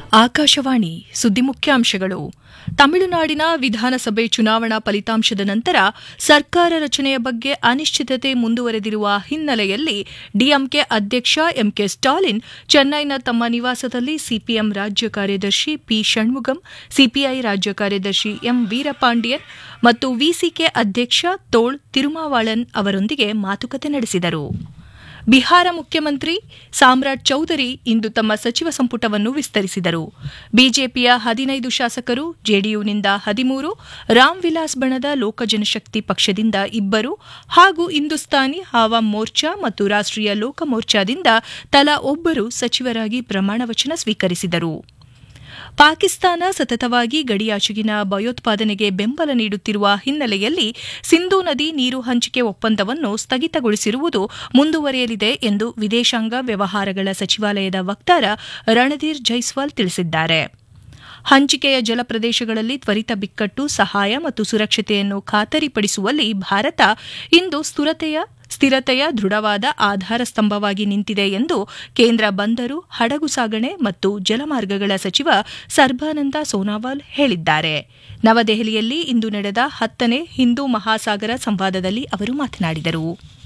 ಆಕಾಶವಾಣಿ ಸುದ್ದಿ ಮುಖ್ಯಾಂಶಗಳು ತಮಿಳುನಾಡಿನ ವಿಧಾನಸಭೆ ಚುನಾವಣಾ ಫಲಿತಾಂಶದ ನಂತರ ಸರ್ಕಾರ ರಚನೆಯ ಬಗ್ಗೆ ಅನಿಶ್ಚಿತತೆ ಮುಂದುವರೆದಿರುವ ಹಿನ್ನೆಲೆಯಲ್ಲಿ ಡಿಎಂಕೆ ಅಧ್ಯಕ್ಷ ಎಂಕೆ ಸ್ಟಾಲಿನ್ ಚೆನ್ನೈನ ತಮ್ಮ ನಿವಾಸದಲ್ಲಿ ಸಿಪಿಎಂ ರಾಜ್ಯ ಕಾರ್ಯದರ್ಶಿ ಪಿ ಷಣ್ಮುಗಂ ಸಿಪಿಐ ರಾಜ್ಯ ಕಾರ್ಯದರ್ಶಿ ಎಂ ವೀರಪಾಂಡಿಯನ್ ಮತ್ತು ವಿಸಿಕೆ ಅಧ್ಯಕ್ಷ ತೋಳ್ ತಿರುಮಾವಾಳನ್ ಅವರೊಂದಿಗೆ ಮಾತುಕತೆ ನಡೆಸಿದರು ಬಿಹಾರ ಮುಖ್ಯಮಂತ್ರಿ ಸಾಮ್ರಾಟ್ ಚೌಧರಿ ಇಂದು ತಮ್ಮ ಸಚಿವ ಸಂಪುಟವನ್ನು ವಿಸ್ತರಿಸಿದರು ಬಿಜೆಪಿಯ ಹದಿನೈದು ಶಾಸಕರು ಜೆಡಿಯುನಿಂದ ಹದಿಮೂರು ರಾಮ್ ವಿಲಾಸ್ ಬಣದ ಲೋಕಜನಶಕ್ತಿ ಪಕ್ಷದಿಂದ ಇಬ್ಬರು ಹಾಗೂ ಹಿಂದೂಸ್ತಾನಿ ಹಾವಾ ಮೋರ್ಚಾ ಮತ್ತು ರಾಷ್ಟೀಯ ಲೋಕ ಮೋರ್ಚಾದಿಂದ ತಲಾ ಒಬ್ಬರು ಸಚಿವರಾಗಿ ಪ್ರಮಾಣವಚನ ಸ್ವೀಕರಿಸಿದರು ಪಾಕಿಸ್ತಾನ ಸತತವಾಗಿ ಗಡಿಯಾಚೆಗಿನ ಭಯೋತ್ಪಾದನೆಗೆ ಬೆಂಬಲ ನೀಡುತ್ತಿರುವ ಹಿನ್ನೆಲೆಯಲ್ಲಿ ಸಿಂಧೂ ನದಿ ನೀರು ಹಂಚಿಕೆ ಒಪ್ಪಂದವನ್ನು ಸ್ಥಗಿತಗೊಳಿಸಿರುವುದು ಮುಂದುವರಿಯಲಿದೆ ಎಂದು ವಿದೇಶಾಂಗ ವ್ಯವಹಾರಗಳ ಸಚಿವಾಲಯದ ವಕ್ತಾರ ರಣಧೀರ್ ಜೈಸ್ವಾಲ್ ತಿಳಿಸಿದ್ದಾರೆ ಹಂಚಿಕೆಯ ಜಲಪ್ರದೇಶಗಳಲ್ಲಿ ತ್ವರಿತ ಬಿಕ್ಕಟ್ಟು ಸಹಾಯ ಮತ್ತು ಸುರಕ್ಷತೆಯನ್ನು ಖಾತರಿಪಡಿಸುವಲ್ಲಿ ಭಾರತ ಇಂದು ಸ್ಥಿರತೆಯ ಸ್ಥಿರತೆಯ ದೃಢವಾದ ಆಧಾರ ಸ್ತಂಭವಾಗಿ ನಿಂತಿದೆ ಎಂದು ಕೇಂದ್ರ ಬಂದರು ಹಡಗು ಸಾಗಣೆ ಮತ್ತು ಜಲಮಾರ್ಗಗಳ ಸಚಿವ ಸರ್ಬಾನಂದ ಸೋನಾವಾಲ್ ಹೇಳಿದ್ದಾರೆ ನವದೆಹಲಿಯಲ್ಲಿ ಇಂದು ನಡೆದ ಹತ್ತನೇ ಹಿಂದೂ ಮಹಾಸಾಗರ ಸಂವಾದದಲ್ಲಿ ಅವರು ಮಾತನಾಡಿದರು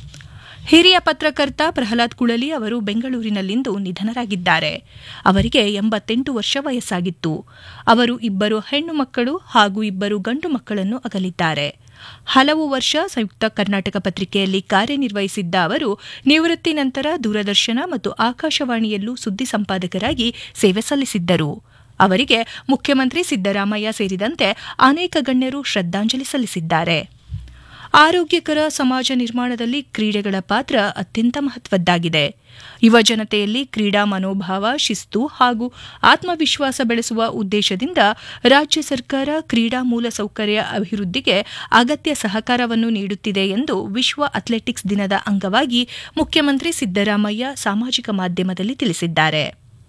ಹಿರಿಯ ಪತ್ರಕರ್ತ ಪ್ರಹ್ಲಾದ್ ಕುಳಲಿ ಅವರು ಬೆಂಗಳೂರಿನಲ್ಲಿಂದು ನಿಧನರಾಗಿದ್ದಾರೆ ಅವರಿಗೆ ಎಂಬತ್ತೆಂಟು ವರ್ಷ ವಯಸ್ಸಾಗಿತ್ತು ಅವರು ಇಬ್ಬರು ಹೆಣ್ಣು ಮಕ್ಕಳು ಹಾಗೂ ಇಬ್ಬರು ಗಂಡು ಮಕ್ಕಳನ್ನು ಅಗಲಿದ್ದಾರೆ ಹಲವು ವರ್ಷ ಸಂಯುಕ್ತ ಕರ್ನಾಟಕ ಪತ್ರಿಕೆಯಲ್ಲಿ ಕಾರ್ಯನಿರ್ವಹಿಸಿದ್ದ ಅವರು ನಿವೃತ್ತಿ ನಂತರ ದೂರದರ್ಶನ ಮತ್ತು ಆಕಾಶವಾಣಿಯಲ್ಲೂ ಸುದ್ದಿ ಸಂಪಾದಕರಾಗಿ ಸೇವೆ ಸಲ್ಲಿಸಿದ್ದರು ಅವರಿಗೆ ಮುಖ್ಯಮಂತ್ರಿ ಸಿದ್ದರಾಮಯ್ಯ ಸೇರಿದಂತೆ ಅನೇಕ ಗಣ್ಯರು ಶ್ರದ್ದಾಂಜಲಿ ಸಲ್ಲಿಸಿದ್ದಾರೆ ಆರೋಗ್ಯಕರ ಸಮಾಜ ನಿರ್ಮಾಣದಲ್ಲಿ ಕ್ರೀಡೆಗಳ ಪಾತ್ರ ಅತ್ಯಂತ ಮಹತ್ವದ್ದಾಗಿದೆ ಯುವಜನತೆಯಲ್ಲಿ ಕ್ರೀಡಾ ಮನೋಭಾವ ಶಿಸ್ತು ಹಾಗೂ ಆತ್ಮವಿಶ್ವಾಸ ಬೆಳೆಸುವ ಉದ್ದೇಶದಿಂದ ರಾಜ್ಯ ಸರ್ಕಾರ ಕ್ರೀಡಾ ಮೂಲಸೌಕರ್ಯ ಅಭಿವೃದ್ಧಿಗೆ ಅಗತ್ಯ ಸಹಕಾರವನ್ನು ನೀಡುತ್ತಿದೆ ಎಂದು ವಿಶ್ವ ಅಥ್ಲೆಟಿಕ್ಸ್ ದಿನದ ಅಂಗವಾಗಿ ಮುಖ್ಯಮಂತ್ರಿ ಸಿದ್ದರಾಮಯ್ಯ ಸಾಮಾಜಿಕ ಮಾಧ್ಯಮದಲ್ಲಿ ತಿಳಿಸಿದ್ದಾರೆ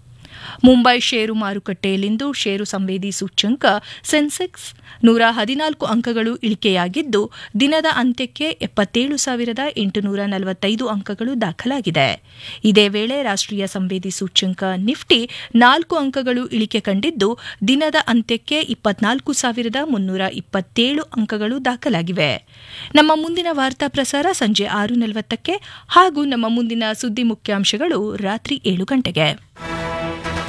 ಮುಂಬೈ ಷೇರು ಮಾರುಕಟ್ಟೆಯಲ್ಲಿಂದು ಷೇರು ಸಂವೇದಿ ಸೂಚ್ಯಂಕ ಸೆನ್ಸೆಕ್ಸ್ ನೂರ ಹದಿನಾಲ್ಕು ಅಂಕಗಳು ಇಳಿಕೆಯಾಗಿದ್ದು ದಿನದ ಅಂತ್ಯಕ್ಕೆ ಎಪ್ಪತ್ತೇಳು ಸಾವಿರದ ಎಂಟುನೂರ ನಲವತ್ತೈದು ಅಂಕಗಳು ದಾಖಲಾಗಿದೆ ಇದೇ ವೇಳೆ ರಾಷ್ಟೀಯ ಸಂವೇದಿ ಸೂಚ್ಯಂಕ ನಿಫ್ಟಿ ನಾಲ್ಕು ಅಂಕಗಳು ಇಳಿಕೆ ಕಂಡಿದ್ದು ದಿನದ ಅಂತ್ಯಕ್ಕೆ ಇಪ್ಪತ್ನಾಲ್ಕು ಸಾವಿರದ ಮುನ್ನೂರ ಇಪ್ಪತ್ತೇಳು ಅಂಕಗಳು ದಾಖಲಾಗಿವೆ ನಮ್ಮ ಮುಂದಿನ ವಾರ್ತಾ ಪ್ರಸಾರ ಸಂಜೆ ಆರು ನಲವತ್ತಕ್ಕೆ ಹಾಗೂ ನಮ್ಮ ಮುಂದಿನ ಸುದ್ದಿ ಮುಖ್ಯಾಂಶಗಳು ರಾತ್ರಿ ಏಳು ಗಂಟೆಗೆ